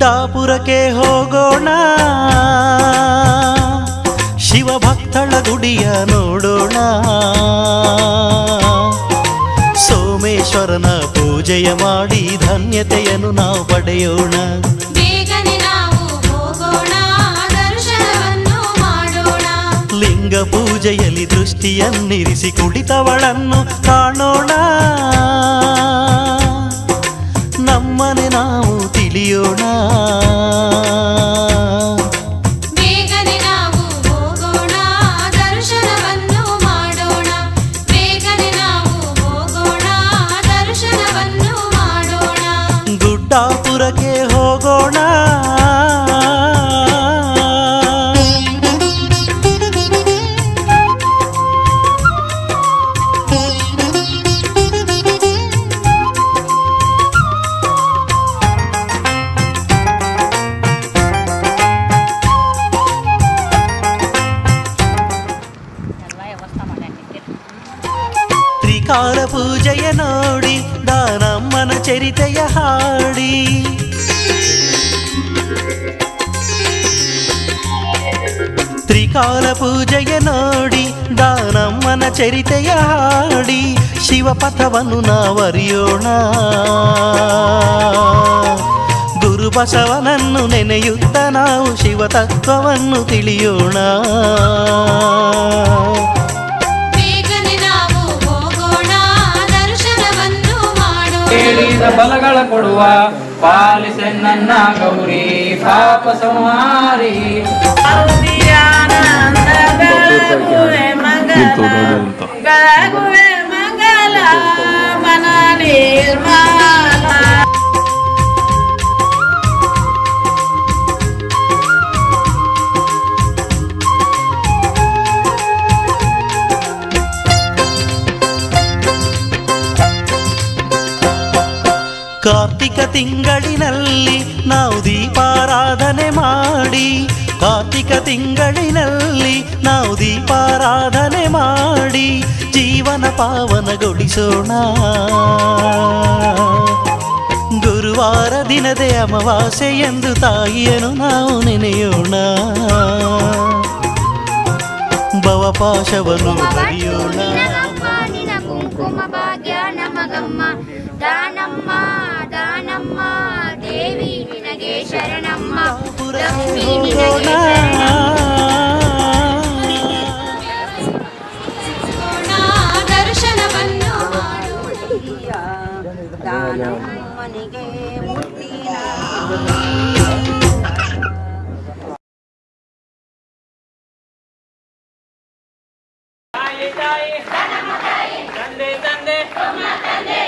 ಗುಡ್ಡಾಪುರಕ್ಕೆ ಹೋಗೋಣ ಶಿವಭಕ್ತಳ ಗುಡಿಯ ನೋಡೋಣ ಸೋಮೇಶ್ವರನ ಪೂಜೆಯ ಮಾಡಿ ಧನ್ಯತೆಯನ್ನು ನಾವು ಪಡೆಯೋಣ ಬೇಗನೆ ನಾವು ಹೋಗೋಣ ದರ್ಶನವನ್ನು ಮಾಡೋಣ ಲಿಂಗ ಪೂಜೆಯಲ್ಲಿ ದೃಷ್ಟಿಯನ್ನಿರಿಸಿ ಕುಳಿತವಳನ್ನು ಕಾಣೋಣ ನಮ್ಮನೆ ನಾವು ತಿಳಿಯೋಣ ಬೇಗನೆ ನಾವು ಹೋಗೋಣ ದರ್ಶನವನ್ನು ಮಾಡೋಣ ಬೇಗನೆ ನಾವು ಹೋಗೋಣ ದರ್ಶನವನ್ನು ಮಾಡೋಣ ಗುಡ್ಡಾಪುರಕ್ಕೆ ಹೋಗೋಣ ತ್ರಿಕಾಲ ಪೂಜೆಯ ನೋಡಿ ದಾನಮ್ಮನ ಚರಿತೆಯ ಹಾಡಿ ತ್ರಿಕಾಲ ಪೂಜೆಯ ನೋಡಿ ದಾನಮ್ಮನ ಚರಿತೆಯ ಹಾಡಿ ಶಿವಪಥವನ್ನು ನಾವರಿಯೋಣ ಗುರು ಬಸವನನ್ನು ನೆನೆಯುತ್ತ ನಾವು ಶಿವತತ್ವವನ್ನು ತಿಳಿಯೋಣ ಬೇಗನೆ ನಾವು ಹೋಗೋಣ ದರ್ಶನವನ್ನು ಮಾಡೋಣ ಕೇಳಿದ ಫಲಗಳ ಕೊಡುವ ಪಾಲಿಸೆ ನನ್ನ ಗೌರಿ ಪಾಪ ಸಂಹಾರಿ ಗಳಗುವೆ ಮಂಗಲ ಮನ ನಿರ್ಮಲ ಕಾರ್ತಿಕ ತಿಂಗಳಿನಲ್ಲಿ ನಾವು ದೀಪಾರಾಧನೆ ಮಾಡಿ ಕಾರ್ತಿಕ ತಿಂಗಳಿನಲ್ಲಿ ನಾವು ದೀಪಾರಾಧನೆ ಮಾಡಿ ಜೀವನ ಪಾವನಗೊಳಿಸೋಣ ಗುರುವಾರ ದಿನದೇ ಅಮಾವಾಸ್ಯೆ ಎಂದು ತಾಯಿಯನ್ನು ನಾವು ನೆನೆಯೋಣ ಭವಪಾಶವನ್ನು ಹರಿಯೋಣ ನಿನ ಕುಂಕುಮ ಭಾಗ್ಯ ನಮಗಮ್ಮ ದಾನಮ್ಮ ದಾನಮ್ಮ ದೇವಿ ನಿನಗೆ ಶರಣಮ್ಮ ಲಕ್ಷ್ಮೀ ನಿನಗೆ ಹೋಗೋಣ ದರ್ಶನವನ್ನು ಮಾಡೋಣ ದಾನಮ್ಮನಿಗೆ ಮುತ್ತಿನ ತಂದೆ ತಂದೆ